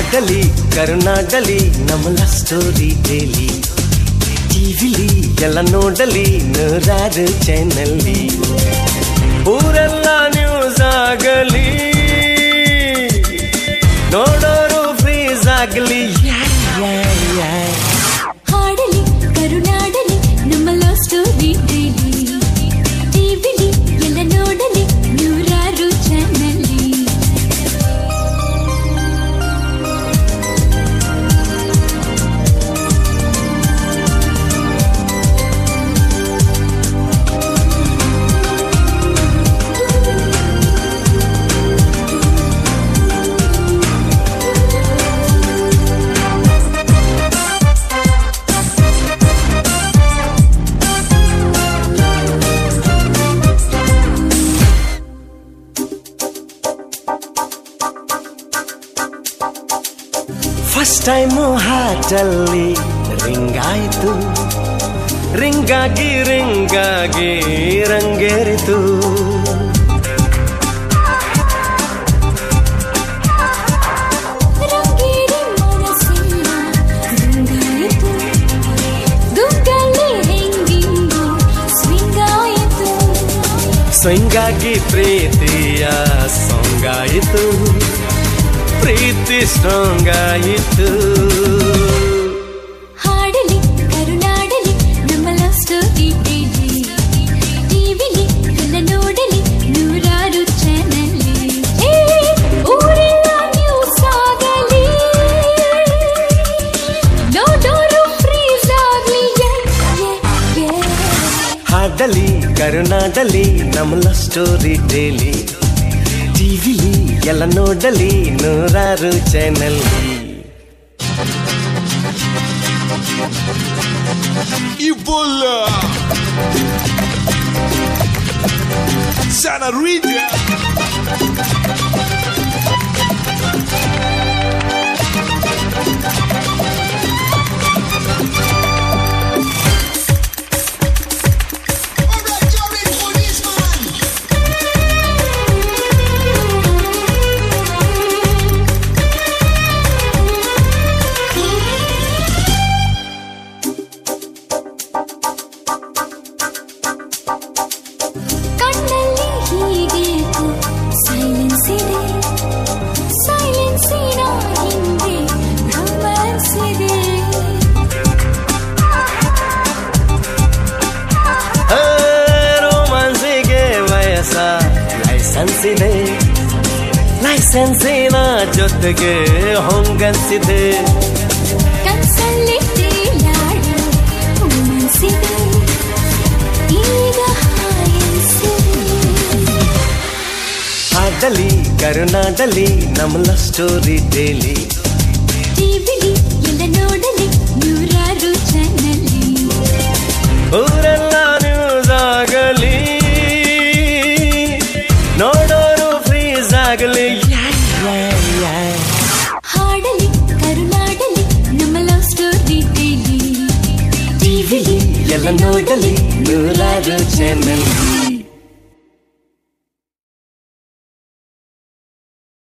ಹಾಡಲಿ ಕರುನಾಡಲಿ ನಮ್ಮಲ story daily ಟಿವಿಲಿ ಎಲ್ಲ ನೋಡಲಿ ನೂರಾರು ಚಾನಲ್ಲಿ ಊರೆಲ್ಲ ನ್ಯೂಸ್ ಆಗಲಿ ನೋಡೋರು ಫ್ರೀಸ್ ಆಗಲಿ ಹಾಡಲಿ ಕರುನಾಡಲಿ ನಮ್ಮ ಲವ್ ಸ್ಟೋರಿ ಡೈಲಿ ಟಿವಿಲಿ ಎಲ್ಲ ನೋಡಲಿ ನೂರಾರು ಚಾನಲ್ಲಿ ಫಸ್ಟ್ ಟೈಮು ಹಾಟಲ್ಲಿ ರಿಂಗ್ ಆಯ್ತು ರಿಂಗಾಗಿ ರಿಂಗಾಗಿ ರಂಗೇರಿತು ರಂಗೇರಿ ಮನಸ್ಸಿನ ದುಂಗಾಯಿತು ದುಂಗಲ್ಲಿ ಹೆಂಗಿಂಗು ಸ್ವಿಂಗ್ ಆಯಿತು ಸ್ವಂಗಾಗಿ ಪ್ರೀತಿಯ ಸಾಂಗ್ ಆಯಿತು ಪ್ರೀತಿ ಸ್ಟ್ರಾಂಗ್ ಆಯಿತು ಹಾಡಲಿ ಕರುನಾಡಲಿ ನಮ್ಮ ಲವ್ ಸ್ಟೋರಿ ಡೈಲಿ ಟಿವಿಲಿ ಎಲ್ಲ ನೋಡಲಿ ನೂರಾರು ಚಾನಲ್ಲಿ ಊರೆಲ್ಲ ನ್ಯೂಸ್ ಆಗಲಿ ನೋಡೋರು ಫ್ರೀಸ್ ಆಗಲಿ ಹಾಡಲಿ ಕರುನಾಡಲಿ ನಮ್ಮಲ ಸ್ಟೋರಿ ಡೈಲಿ ಟಿವಿಲಿ ಎಲ್ಲ ನೋಡಲಿ ನೂರಾರು ಚಾನಲ್ಲಿ Ebola. Sanarita. Alright, you're in for this man. ಕಣ್ಣಲ್ಲಿ ಹೀಗೆ ಸೈಲೆನ್ಸ್ ಇದೆ ಸೈಲೆನ್ಸಿನ ಹಿಂದೆ ರೊಮ್ಯಾನ್ಸ್ ಇದೆ ರೋಮಾನ್ಸಿಗೆ ವಯಸ್ಸ ಲೈಸೆನ್ಸ್ ಇದೆ ಲೈಸೆನ್ಸಿನ ಜೊತೆಗೆ ಹೊಂಗನ್ಸಿದೆ ಕನ್ಸಲ್ಲಿ ತೇಲಾಡೋ ಮನಸ್ಸಿದೆ ಈಗ ಹಾಯಿಸಿದೆ ಹಾಡಲಿ ಕರುನಾಡಲಿ ನಮ್ಮಲ ಸ್ಟೋರಿ ಡೈಲಿ ಟಿವಿಲಿ ಎಲ್ಲ ನೋಡಲಿ ನೂರಾರು ಚಾನಲ್ಲಿ ಊರೆಲ್ಲ ನ್ಯೂಸ್ ಆಗಲಿ ನೋಡೋರು ಫ್ರೀಸ್ ಆಗಲಿ ಹಾಡಲಿ ಕರುನಾಡಲಿ ನಮ್ಮ ಲವ್ ಸ್ಟೋರಿ ಡೈಲಿ ಟಿವಿಲಿ ಎಲ್ಲ ನೋಡಲಿ ನೂರಾರು ಚಾನಲ್